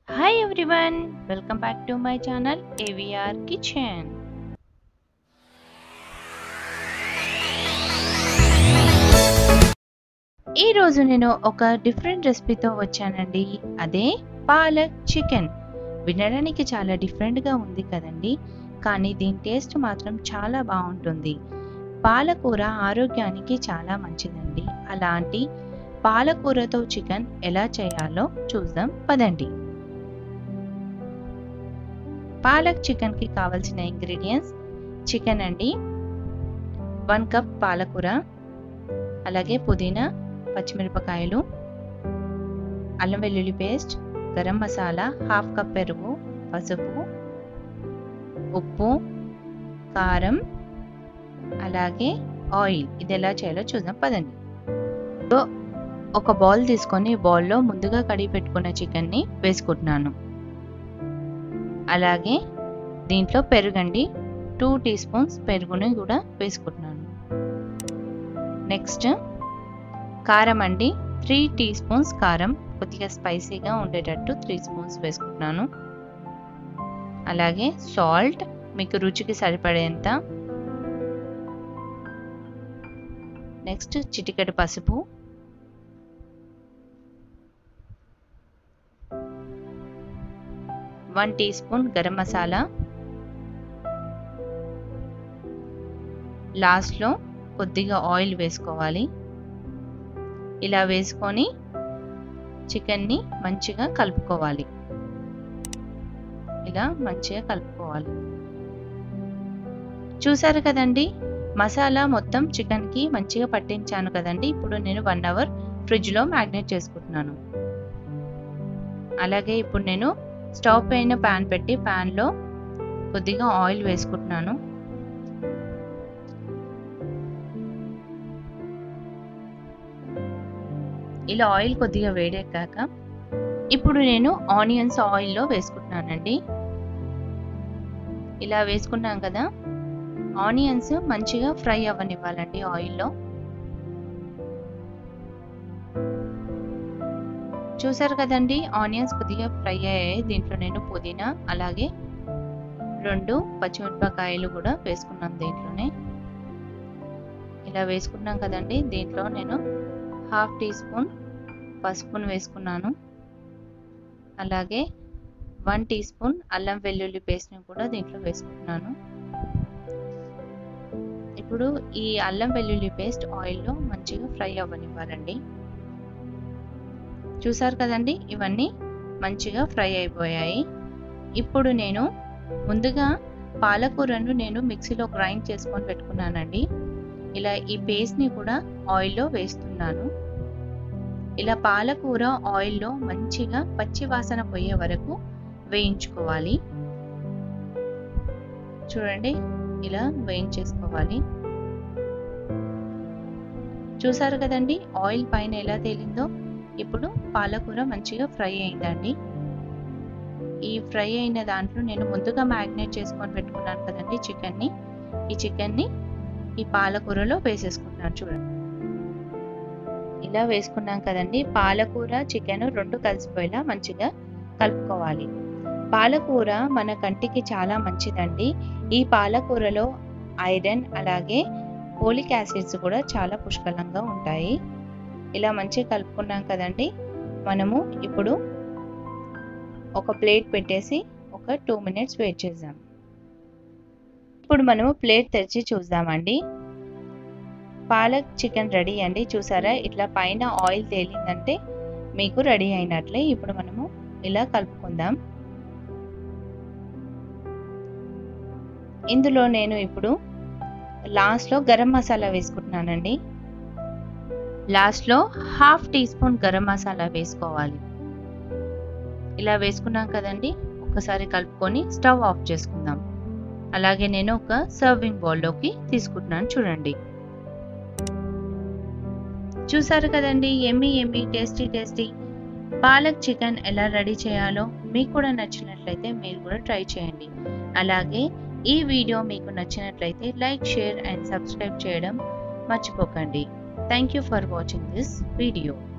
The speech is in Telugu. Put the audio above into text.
Hi everyone, welcome back to my channel AVR Kitchen. ఈ రోజు నేను ఒక డిఫరెంట్ రెసిపీతో వచ్చానండి అదే పాలక్ చికెన్ వినడానికి చాలా డిఫరెంట్గా ఉంది కదండి కానీ దీని టేస్ట్ మాత్రం చాలా బాగుంటుంది పాలకూర ఆరోగ్యానికి చాలా మంచిదండి అలాంటి పాలకూరతో చికెన్ ఎలా చేయాలో చూద్దాం పదండి పాలక్ చికెన్కి కావాల్సిన ఇంగ్రీడియంట్స్ చికెన్ అండి వన్ కప్ పాలకూర అలాగే పుదీనా పచ్చిమిరపకాయలు అల్లం వెల్లుల్లి paste garam masala half cup పెరుగు పసుపు ఉప్పు కారం అలాగే ఆయిల్ ఇది ఎలా చేయాలో చూద్దాం పదండి ఒక బౌల్ తీసుకొని బౌల్లో ముందుగా కడిగి పెట్టుకున్న చికెన్ని వేసుకుంటున్నాను అలాగే దీంట్లో పెరుగండి టూ టీ స్పూన్స్ పెరుగుని కూడా వేసుకుంటున్నాను నెక్స్ట్ కారం అండి త్రీ టీ స్పూన్స్ కారం కొద్దిగా స్పైసీగా ఉండేటట్టు త్రీ స్పూన్స్ వేసుకుంటున్నాను అలాగే సాల్ట్ మీకు రుచికి సరిపడేంత నెక్స్ట్ చిటికెడు పసుపు one teaspoon garam masala లాస్ట్లో కొద్దిగా ఆయిల్ వేసుకోవాలి ఇలా వేసుకొని చికెన్ని మంచిగా కలుపుకోవాలి ఇలా మంచిగా కలుపుకోవాలి చూసారు కదండి మసాలా మొత్తం చికెన్కి మంచిగా పట్టించాను కదండి ఇప్పుడు నేను వన్ అవర్ ఫ్రిడ్జ్లో మ్యాగ్నేట్ చేసుకుంటున్నాను అలాగే ఇప్పుడు నేను స్టవ్ పైన ప్యాన్ పెట్టి ప్యాన్లో కొద్దిగా ఆయిల్ వేసుకుంటున్నాను ఇలా ఆయిల్ కొద్దిగా వేడెక్కాక ఇప్పుడు నేను ఆనియన్స్ ఆయిల్లో వేసుకుంటున్నానండి ఇలా వేసుకున్నాం కదా ఆనియన్స్ మంచిగా ఫ్రై అవ్వనివ్వాలండి ఆయిల్లో చూసారు కదండి ఆనియన్స్ కొద్దిగా ఫ్రై అయ్యాయి దీంట్లో నేను పుదీనా అలాగే రెండు పచ్చిమిరపకాయలు కూడా వేసుకున్నాను దీంట్లోనే ఇలా వేసుకున్నాం కదండి దీంట్లో నేను హాఫ్ టీ స్పూన్ పసుపును వేసుకున్నాను అలాగే వన్ టీ స్పూన్ అల్లం వెల్లుల్లి పేస్ట్ని కూడా దీంట్లో వేసుకుంటున్నాను ఇప్పుడు ఈ అల్లం వెల్లుల్లి పేస్ట్ ఆయిల్లో మంచిగా ఫ్రై అవ్వనివ్వాలండి చూసారు కదండి ఇవన్నీ మంచిగా ఫ్రై అయిపోయాయి ఇప్పుడు నేను ముందుగా పాలకూరను నేను మిక్సీలో గ్రైండ్ చేసుకొని పెట్టుకున్నానండి ఇలా ఈ పేస్ట్ని కూడా ఆయిల్లో వేస్తున్నాను ఇలా పాలకూర ఆయిల్లో మంచిగా పచ్చి వాసన పోయే వరకు వేయించుకోవాలి చూడండి ఇలా వేయించేసుకోవాలి చూసారు కదండి ఆయిల్ పైన ఎలా తేలిందో ఇప్పుడు పాలకూర మంచిగా ఫ్రై అయిందండి ఈ ఫ్రై అయిన దాంట్లో నేను ముందుగా మ్యాగ్నేట్ చేసుకొని పెట్టుకున్నాను కదండి చికెన్ని ఈ చికెన్ని ఈ పాలకూరలో వేసేసుకుంటున్నాను చూడండి ఇలా వేసుకున్నాం కదండి పాలకూర చికెన్ రెండు కలిసిపోయేలా మంచిగా కలుపుకోవాలి పాలకూర మన కంటికి చాలా మంచిదండి ఈ పాలకూరలో ఐరన్ అలాగే పోలిక్ యాసిడ్స్ కూడా చాలా పుష్కలంగా ఉంటాయి ఇలా మంచిగా కలుపుకున్నాం కదండి మనము ఇప్పుడు ఒక ప్లేట్ పెట్టేసి ఒక టూ మినిట్స్ వెయిట్ చేద్దాం ఇప్పుడు మనము ప్లేట్ తెరిచి చూద్దామండి పాలక్ చికెన్ రెడీ అండి చూసారా ఇట్లా పైన ఆయిల్ తేలిందంటే మీకు రెడీ అయినట్లే ఇప్పుడు మనము ఇలా కలుపుకుందాం ఇందులో నేను ఇప్పుడు లాస్ట్లో గరం మసాలా వేసుకుంటున్నానండి లాస్ట్లో half teaspoon garam masala వేసుకోవాలి ఇలా వేసుకున్నాం కదండి ఒకసారి కలుపుకొని స్టవ్ ఆఫ్ చేసుకుందాం అలాగే నేను ఒక సర్వింగ్ బౌల్లోకి తీసుకుంటున్నాను చూడండి చూసారు కదండి yummy yummy tasty tasty palak chicken ఎలా రెడీ చేయాలో మీకు కూడా నచ్చినట్లయితే మీరు కూడా ట్రై చేయండి అలాగే ఈ వీడియో మీకు నచ్చినట్లయితే లైక్ షేర్ అండ్ సబ్స్క్రైబ్ చేయడం మర్చిపోకండి thank you for watching this video